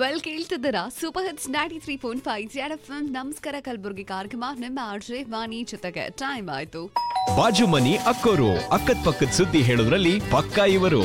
Well ಕೇಳ್ತಿದ್ದೀರಾ super hits ninety three point five F M ನಮಸ್ಕಾರ ಕಲಬುರ್ಗಿ ಕಾರ್ಯಕ್ರಮ ನಿಮ್ಮ ಆರ್ಜೆ ವಾಣಿ ಜೊತೆಗೆ ಟೈಮ್ ಆಯ್ತು ಬಾಜು ಮನಿ ಅಕ್ಕೋರು ಅಕ್ಕದ್ ಪಕ್ಕದ ಸುದ್ದಿ ಹೇಳೋದ್ರಲ್ಲಿ ಪಕ್ಕಾ ಇವರು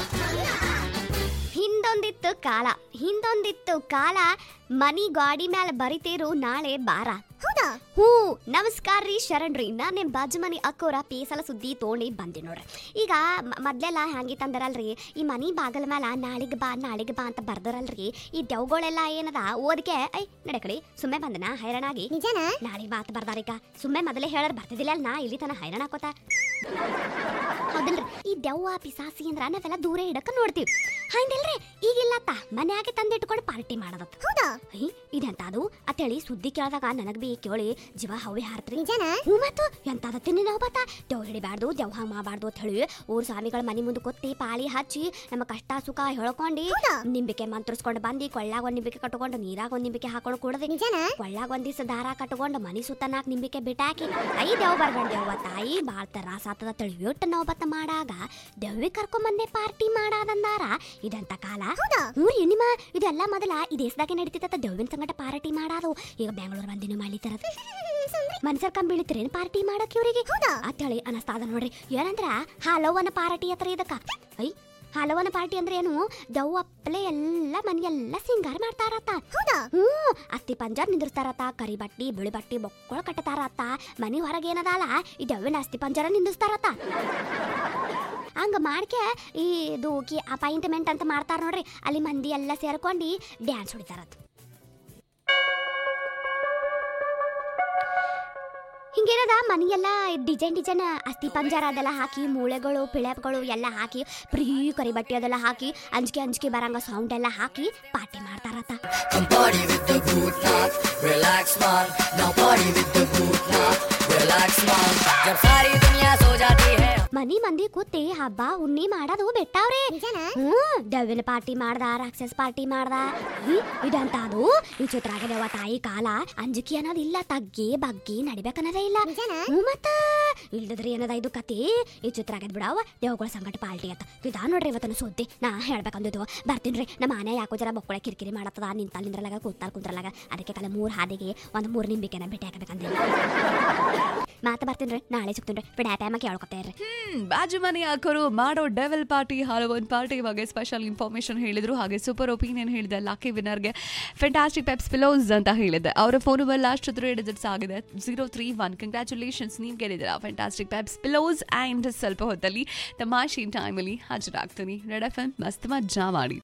ಹಿಂದೊಂದಿತ್ತು ಕಾಲ ಹಿಂದೊಂದಿತ್ತು ಕಾಲ ಮನಿ ಗಾಡಿ ಮ್ಯಾಲ ಬರಿತೇರು ನಾಳೆ ಬಾರ ಹೌದಾ ಹ್ಞೂ ನಮಸ್ಕಾರ ರೀ ಶರಣ್ರಿ ನಾನು ನಿಮ್ಮ ಬಾಜು ಮನಿ ಅಕ್ಕೋರ ಪೇಸಲ ಸುದ್ದಿ ತೊಗೊಂಡು ಬಂದೆ ನೋಡ್ರಿ ಈಗ ಮ- ಮೊದ್ಲೆಲ್ಲ ಹ್ಯಾಂಗಿತ್ತಂದ್ರಲ್ರಿ ಈ ಮನಿ ಬಾಗಲ ಮ್ಯಾಲ ನಾಳಿಗೆ ಬಾ ನಾಳಿಗೆ ಬಾ ಅಂತ ಬರ್ದರಲ್ರಿ ಈ ದೆವ್ಗಳೆಲ್ಲ ಏನದ ಓದಕ್ಕೆ ಐ ನಡೆ ಕಡೆ ಸುಮ್ಮನೆ ಬಂದನ ಹೈರಾಣಾಗಿ ನಿಜನ ನಾಳಿಗೆ ಬಾ ಅಂತ ಬರ್ದಾರೀಗ ಸುಮ್ಮನೆ ಮೊದಲೇ ಹೇಳರ್ ಬರ್ತಿದ್ದಿಲ್ಲ ನಾ ಇಲ್ಲಿ ತನ ಹೈರಾಣ ಹಾಕೋತ ಹೌದಲ್ರಿ ಈ ದೆವ್ವ ಪಿಸಾಸಿ ಅಂದ್ರ ನಾವೆಲ್ಲ ದೂರ ಇಡಕ ನೋಡ್ತೀವಿ ಹಂಗಿಲ್ರಿ ಈಗಿಲ್ಲತ್ತ ಮನ್ಯಾಗೆ ತಂದಿಟ್ಕೊಂಡು ಪಾರ್ಟಿ ಮಾಡೋದತ್ತ ಹೌದಾ ಇದೆಂತ ಅದು ಅತ್ತೇಳಿ ಸುದ್ದಿ ಕೇಳಿದಾಗ ನನಗ್ ಬಿ ಕೇಳಿ ಜೀವ ಹವಿ ಹಾರ್ತ್ರಿ ನಿಜನ ಹ್ಞೂ ಮತ್ತು ಎಂತಾದ ತಿನ್ನಿ ನಾವು ಬತ್ತ ದೆವ್ ಹಿಡಿಬಾರ್ದು ದೆವ್ ಹಂಗ್ ಮಾಡಬಾರ್ದು ಅಂತ ಹೇಳಿ ಊರ್ ಸ್ವಾಮಿಗಳ ಮನಿ ಮುಂದೆ ಕೊತ್ತಿ ಪಾಳಿ ಹಚ್ಚಿ ನಮ್ಮ ಕಷ್ಟ ಸುಖ ಹೇಳ್ಕೊಂಡು ನಿಂಬಿಕೆ ಮಂತ್ರಿಸ್ಕೊಂಡು ಬಂದು ಕೊಳ್ಳಾಗ ಒಂದ್ ನಿಂಬಿಕೆ ಕಟ್ಕೊಂಡು ನೀರಾಗ ಒಂದ್ ನಿಂಬಿಕೆ ಹಾಕೊಂಡು ಕೂಡದೆ ನಿಜನ ಕೊಳ್ಳಾಗ ಒಂದ್ ದಿವಸ ದಾರ ಕಟ್ಕೊಂಡು ಮನಿ ಸುತ್ತ ನಾಲ್ಕು ನಿಂಬಿಕೆ ಬಿಟ್ಟಾಕಿ ಐ ದೆವ್ ಬರ್ಬೇಡ ದೆವ್ವ ತಾಯಿ ಬಾಳ್ ತ್ರಾಸ ಆತದ ತಿಳಿಯೋಟ್ ನೌಬತ್ತ ಮಾಡಾಗ ದೆವ್ವಿ ಕರ್ಕೊಂಬಂದೆ ಪಾರ್ಟಿ ಮಾಡಾದಂದಾರ ಇದೆಂತ ಕಾಲ ಹ್ಞೂ ರೀ ನಿಮ್ಮ ಇದೆಲ್ಲ ಮೊದಲ ಈ ದೇಶದಾಗೆ ನಡೀತಿತ್ತ ದೆವ್ವಿನ ಸಂಗಟ ಪಾರ್ಟಿ ಮಾಡಾದು ಈಗ ಬೆಂಗಳೂರು ಮಂದಿನ ಮಾಡ್ಲಿತ್ತಾರ ಮನ್ಸರ್ ಕಂಬೀಳಿತ್ರೇನು ಪಾರ್ಟಿ ಮಾಡಕ್ ಇವ್ರಿಗೆ ಅಂತೇಳಿ ಅನಸ್ತಾದ ನೋಡ್ರಿ ಏನಂದ್ರ ಹಲವನ ಪಾರ್ಟಿ ಹತ್ರ ಇದಕ್ಕ ಐ ಹಲವನ ಪಾರ್ಟಿ ಅಂದ್ರೆ ಏನು ದವ್ವ ಅಪ್ಪಲೆ ಎಲ್ಲ ಮನೆಯೆಲ್ಲ ಸಿಂಗಾರ ಮಾಡ್ತಾರತ್ತ ಹೌದಾ ಹ್ಞೂ ಅಸ್ತಿ ಪಂಜರ್ ನಿಂದಿರ್ತಾರತ್ತ ಕರಿ ಬಟ್ಟಿ ಬಿಳಿ ಬಟ್ಟಿ ಬೊಕ್ಕಳ ಕಟ್ಟತಾರತ್ತ ಮನಿ ಹೊರಗೆ ಏನದಲ್ಲ ಈ ದವ್ವಿನ ಅಸ್ತಿ ಪಂಜರ ನಿಂದಿಸ್ತಾರತ್ತ ಹಂಗ ಮಾಡ್ಕೆ ಈ ಇದು ಕಿ ಅಪಾಯಿಂಟ್ಮೆಂಟ್ ಅಂತ ಮಾಡ್ತಾರ ನೋಡ್ರಿ ಅಲ್ಲಿ ಮಂದಿ ಎಲ್ಲ ಸೇರ್ಕೊಂಡು ಡ್ಯಾನ್ಸ್ ಹೊಡಿತಾರತ್ ಹಿಂಗೇನದ ಮನೆಯೆಲ್ಲ ಡಿಸೈನ್ ಡಿಸೈನ್ ಅಸ್ಥಿ ಪಂಜರ ಅದೆಲ್ಲ ಹಾಕಿ ಮೂಳೆಗಳು ಪಿಳೆಗಳು ಎಲ್ಲ ಹಾಕಿ ಪ್ರೀ ಕರಿ ಬಟ್ಟೆ ಅದೆಲ್ಲ ಹಾಕಿ ಅಂಜಿಕೆ ಅಂಜಿಕೆ ಬರಂಗ ಸೌಂಡ್ ಎಲ್ಲ ಹಾಕಿ ಪಾರ್ಟಿ ಮಾಡ್ತಾರತ್ತ Come party with the good talk, relax man. Now party with the good talk, relax man. जब सारी दुनिया सो जाती है ಮನಿ ಮಂದಿ ಕೂತಿ ಹಬ್ಬ ಉಣ್ಣಿ ಮಾಡೋದು ಬಿಟ್ಟಾವ್ರಿ ಹ್ಞೂ ದೆವ್ವಿನ ಪಾರ್ಟಿ ಮಾಡ್ದ ರಾಕ್ಷಸ ಪಾರ್ಟಿ ಮಾಡ್ದ ಹಿ, ಇದಂತ ಅದು ಈ ಚಿತ್ರಾಗ ದೇವ ತಾಯಿ ಕಾಲ ಅಂಜಿಕೆ ಅನ್ನೋದು ಇಲ್ಲ ತಗ್ಗಿ ಬಗ್ಗಿ ನಡಿಬೇಕನ್ನೋದೇ ಇಲ್ಲ ಹ್ಞೂ ಮತ್ತ ಇಲ್ದಿದ್ರೆ ಏನದ ಇದು ಕತಿ ಈ ಚಿತ್ರಾಗದ್ ಬಿಡವ ದೇವಗಳ ಸಂಗಟ ಪಾರ್ಟಿ ಅಂತ ಇದಾ ನೋಡ್ರಿ ಇವತ್ತನ ಸುದ್ದಿ ನಾ ಹೇಳ್ಬೇಕಂದಿದ್ದು ಬರ್ತೀನ್ರಿ ನಮ್ಮ ಮನೆ ಯಾಕೋ ಜರ ಬೊಕ್ಕಳ ಕಿರಿಕಿರಿ ಮಾಡತ್ತದ ನಿಂತಲ್ ನಿಂದ್ರಲಾಗ ಕೂತಾಲ್ ಕುಂದ್ರಲಾಗ ಅದಕ್ಕೆ ಕಲ ಮೂರ್ ಹಾದಿಗೆ ಒಂದ್ ಮೂರ್ ನಿಂಬಿಕೆನ ಭೇಟಿ ಹಾಕಬೇಕಂದ್ರೆ ಮಾತ ಬರ್ತೀನ್ರಿ ನಾಳೆ ಸಿಗ್ತೀನಿ ಬಿಡ ಟೈಮ ಕೇಳ್ಕೊತೇರ್ರಿ ಹ್ಮ್ ಬಾಜು ಮನೆ ಹಾಕೋರು ಮಾಡೋ ಡೆವಲ್ ಪಾರ್ಟಿ ಹಲವೊಂದು ಪಾರ್ಟಿ ಬಗ್ಗೆ ಸ್ಪೆಷಲ್ ಇನ್ಫಾರ್ಮೇಶನ್ ಹೇಳಿದ್ರು ಹಾಗೆ ಸೂಪರ್ ಒಪಿನಿಯನ್ ಹೇಳಿದೆ ಲಕ್ಕಿ ವಿನ್ನರ್ಗೆ ಫೆಂಟಾಸ್ಟಿಕ್ ಪೆಪ್ಸ್ ಪಿಲೋಸ್ ಅಂತ ಹೇಳಿದೆ ಅವರ phone number last three digits ಆಗಿದೆ ಜೀರೋ ತ್ರೀ ಒನ್ ಕಂಗ್ರ್ಯಾಚುಲೇಷನ್ಸ್ ನೀವು ಗೆಲ್ಲಿದ್ದೀರಾ ಫೆಂಟಾಸ್ಟಿಕ್ ಪೆಪ್ಸ್ ಪಿಲೋಸ್ ಆ್ಯಂಡ್ ಸ್ವಲ್ಪ ಹೊತ್ತಲ್ಲಿ ತಮಾಷೆ ಟೈಮಲ್ಲಿ ಹಾಜರಾಗ್ತೀನಿ ರೆಡ್ ಎಫ್ ಎಂ ಮಸ್ತ್ ಮಜ್ಜಾ ಮಾಡಿ